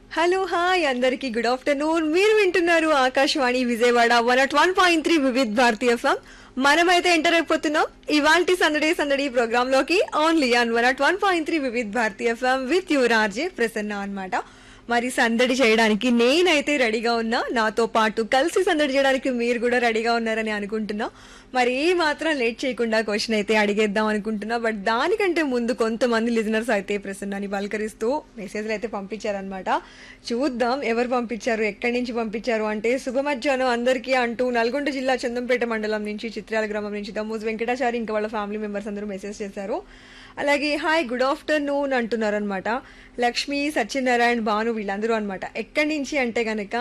hello hi అందరికి good afternoon మీరు వింటున్నారు Akashvani Vijayawada one at one point three Vividh Bharati FM మనమైతే ఎంటర్ అయిపోతున్నాం ఇవాల్టి సందడి సందడి ప్రోగ్రామ్ లోకి only on one at one point three Vividh Bharati FM with your RJ Prasanna అన్నమాట మరి సందడి చేయడానికి నేనైతే రెడీగా ఉన్నా నాతో పాటు కలిసి సందడి చేయడానికి మీరు కూడా రెడీగా ఉన్నారని అనుకుంటున్నా మరి ఏ మాత్రం లేట్ చేయకుండా క్వశ్చన్ అయితే అడిగేద్దాం అనుకుంటున్నా బట్ దానికంటే ముందు కొంతమంది లిజనర్స్ అయితే ప్రసన్నాన్ని పలకరిస్తూ మెసేజ్లు అయితే పంపించారనమాట చూద్దాం ఎవరు పంపించారు ఎక్కడి నుంచి పంపించారు అంటే శుభ మధ్యాహ్నం అందరికీ అంటూ నల్గొండ జిల్లా చందంపేట మండలం నుంచి చిత్రాల గ్రామం నుంచి దమ్మూజ్ వెంకటాచారి ఇంకా వాళ్ళ ఫ్యామిలీ మెంబర్స్ అందరూ మెసేజ్ చేశారు అలాగే హాయ్ గుడ్ ఆఫ్టర్నూన్ అంటున్నారు అనమాట లక్ష్మి సత్యనారాయణ భాను వీళ్ళందరూ అనమాట ఎక్కడి నుంచి అంటే గనక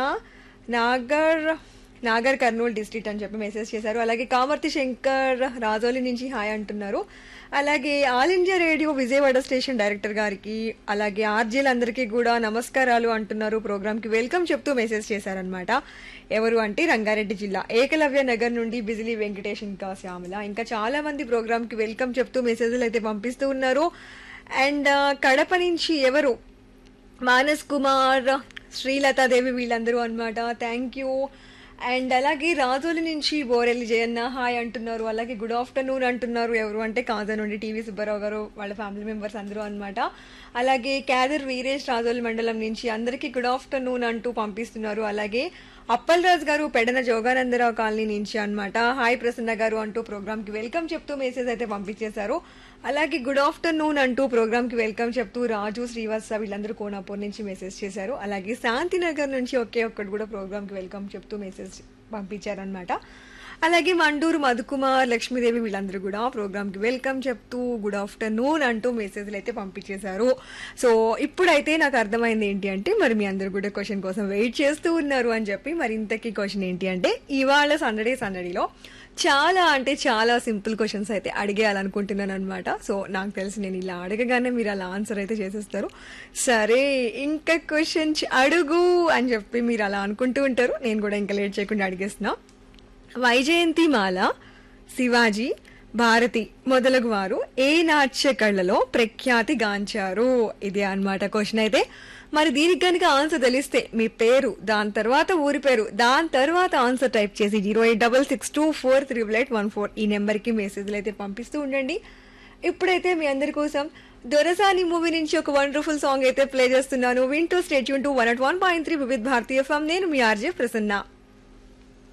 నాగర్ నాగర్ కర్నూలు డిస్ట్రిక్ట్ అని చెప్పి మెసేజ్ చేశారు అలాగే కామర్తి శంకర్ రాజోలి నుంచి హాయ్ అంటున్నారు అలాగే All India Radio Vijayawada station director గారికి అలాగే ఆర్జీలందరికీ కూడా నమస్కారాలు అంటున్నారు ప్రోగ్రామ్కి వెల్కమ్ చెప్తూ మెసేజ్ చేశారనమాట ఎవరు అంటే రంగారెడ్డి జిల్లా ఏకలవ్య నగర్ నుండి బిజిలీ వెంకటేష్ ఇంకా శ్యామల ఇంకా చాలా మంది ప్రోగ్రామ్కి వెల్కమ్ చెప్తూ మెసేజ్లు అయితే పంపిస్తూ ఉన్నారు అండ్ కడప నుంచి ఎవరు మానస్ కుమార్ శ్రీలతాదేవి వీళ్ళందరూ అనమాట థ్యాంక్ యూ అండ్ అలాగే రాజోలి నుంచి బోరెల్లి జయన్న హాయ్ అంటున్నారు అలాగే గుడ్ ఆఫ్టర్నూన్ అంటున్నారు ఎవరు అంటే కాజా నుండి టీవీ సుబ్బారావు గారు వాళ్ళ ఫ్యామిలీ మెంబర్స్ అందరూ అనమాట అలాగే క్యాదర్ వీరేష్ రాజోలి మండలం నుంచి అందరికీ గుడ్ ఆఫ్టర్నూన్ అంటూ పంపిస్తున్నారు అలాగే అప్పల్ రాజ్ గారు పెడన జోగానందరావు కాలనీ నుంచి అన్నమాట హాయ్ ప్రసన్న గారు అంటూ ప్రోగ్రామ్ కి వెల్కమ్ చెప్తూ మెసేజ్ అయితే పంపించేశారు అలాగే గుడ్ ఆఫ్టర్నూన్ అంటూ ప్రోగ్రామ్ కి వెల్కమ్ చెప్తూ రాజు శ్రీవాత్స వీళ్ళందరూ కోనాపూర్ నుంచి మెసేజ్ చేశారు అలాగే శాంతినగర్ నుంచి ఒకే ఒక్కటి కూడా ప్రోగ్రామ్ కి వెల్కమ్ చెప్తూ మెసేజ్ పంపించారనమాట అలాగే మండూరు మధుకుమార్ లక్ష్మీదేవి వీళ్ళందరూ కూడా ప్రోగ్రామ్ కి వెల్కమ్ చెప్తూ గుడ్ ఆఫ్టర్నూన్ అంటూ మెసేజ్లు అయితే పంపించేశారు సో ఇప్పుడైతే నాకు అర్థమైంది ఏంటి అంటే మరి మీ అందరు కూడా క్వశ్చన్ కోసం వెయిట్ చేస్తూ ఉన్నారు అని చెప్పి మరి ఇంతకీ క్వశ్చన్ ఏంటి అంటే ఇవాళ సందడే సందడిలో చాలా అంటే చాలా సింపుల్ క్వశ్చన్స్ అయితే అడిగేయాలనుకుంటున్నాను అనమాట సో నాకు తెలిసి నేను ఇలా అడగగానే మీరు అలా ఆన్సర్ అయితే చేసేస్తారు సరే ఇంకా క్వశ్చన్ అడుగు అని చెప్పి మీరు అలా అనుకుంటూ ఉంటారు నేను కూడా ఇంకా లేట్ చేయకుండా అడిగేస్తున్నా వైజయంతి మాల శివాజీ భారతి మొదలగు వారు ఏ నాట్య కళలో ప్రఖ్యాతి గాంచారు ఇదే అన్నమాట క్వశ్చన్ అయితే మరి దీనికి కనుక ఆన్సర్ తెలిస్తే మీ పేరు దాని తర్వాత ఊరి పేరు దాని తర్వాత ఆన్సర్ టైప్ చేసి zero eight double six two four triple eight one four ఈ నెంబర్కి మెసేజ్లు అయితే పంపిస్తూ ఉండండి ఇప్పుడైతే మీ అందరి కోసం దొరసాని మూవీ నుంచి ఒక వండర్ఫుల్ సాంగ్ అయితే ప్లే చేస్తున్నాను వింటూ stay tuned to one at one point three Vividh Bharati FM నేను మీ ఆర్జే ప్రసన్న